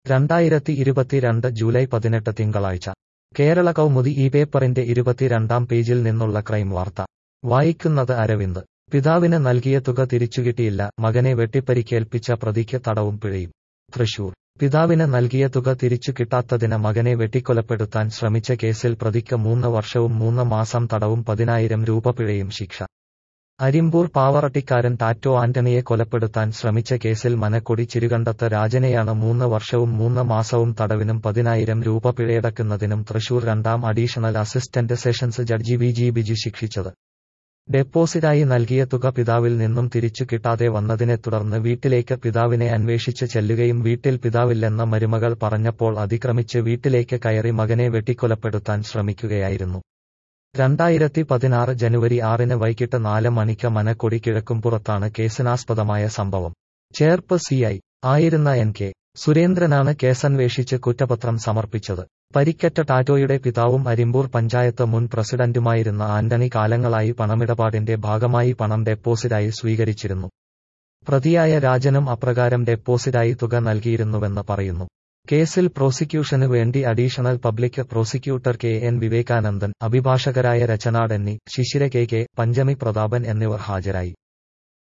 രണ്ടായിരത്തി ഇരുപത്തിരണ്ട് ജൂലൈ പതിനെട്ട് തിങ്കളാഴ്ച കേരള കൗമുദി ഈ പേപ്പറിന്റെ ഇരുപത്തിരണ്ടാം പേജിൽ നിന്നുള്ള ക്രൈം വാർത്ത വായിക്കുന്നത് അരവിന്ദ് പിതാവിന് നൽകിയ തുക തിരിച്ചുകിട്ടിയില്ല മകനെ വെട്ടിപ്പരിക്കേൽപ്പിച്ച പ്രതിക്ക് തടവും പിഴയും തൃശൂർ പിതാവിന് നൽകിയ തുക തിരിച്ചു കിട്ടാത്തതിന് മകനെ വെട്ടിക്കൊലപ്പെടുത്താൻ ശ്രമിച്ച കേസിൽ പ്രതിക്ക് മൂന്ന് വർഷവും മൂന്ന് മാസം തടവും പതിനായിരം രൂപ പിഴയും ശിക്ഷ അരിമ്പൂർ പാവറട്ടിക്കാരൻ ടാറ്റോ ആന്റണിയെ കൊലപ്പെടുത്താൻ ശ്രമിച്ച കേസിൽ മനക്കൊടി ചിരുകണ്ടത്ത് രാജനെയാണ് മൂന്ന് വർഷവും മൂന്ന് മാസവും തടവിനും പതിനായിരം രൂപ പിഴയടക്കുന്നതിനും തൃശൂർ രണ്ടാം additional assistant sessions judge V G Biju ശിക്ഷിച്ചത് ഡെപ്പോസിറ്റായി നൽകിയ തുക പിതാവിൽ നിന്നും തിരിച്ചു കിട്ടാതെ വന്നതിനെ തുടർന്ന് വീട്ടിലേക്ക് പിതാവിനെ അന്വേഷിച്ച് ചെല്ലുകയും വീട്ടിൽ പിതാവില്ലെന്ന് മരുമകൾ പറഞ്ഞപ്പോൾ അതിക്രമിച്ച് വീട്ടിലേക്ക് കയറി മകനെ വെട്ടിക്കൊലപ്പെടുത്താൻ ശ്രമിക്കുകയായിരുന്നു രണ്ടായിരത്തി പതിനാറ് ജനുവരി ആറിന് വൈകിട്ട് നാല് മണിക്ക് മനക്കൊടി കിഴക്കുംപുറത്താണ് കേസിനാസ്പദമായ സംഭവം ചേർപ്പ് സിഐ ആയിരുന്ന എൻ കെ സുരേന്ദ്രനാണ് കേസന്വേഷിച്ച് കുറ്റപത്രം സമർപ്പിച്ചത് പരിക്കറ്റ ടാറ്റോയുടെ പിതാവും അരിമ്പൂർ പഞ്ചായത്ത് മുൻ പ്രസിഡന്റുമായിരുന്ന ആന്റണി കാലങ്ങളായി പണമിടപാടിന്റെ ഭാഗമായി പണം ഡെപ്പോസിറ്റായി സ്വീകരിച്ചിരുന്നു പ്രതിയായ രാജനും അപ്രകാരം ഡെപ്പോസിറ്റായി തുക നൽകിയിരുന്നുവെന്ന് പറയുന്നു കേസിൽ പ്രോസിക്യൂഷനു വേണ്ടി additional public prosecutor K N Vivekanandan അഭിഭാഷകരായ രചന ഡെന്നി ശിശിര കെ കെ പഞ്ചമി പ്രതാപൻ എന്നിവർ ഹാജരായി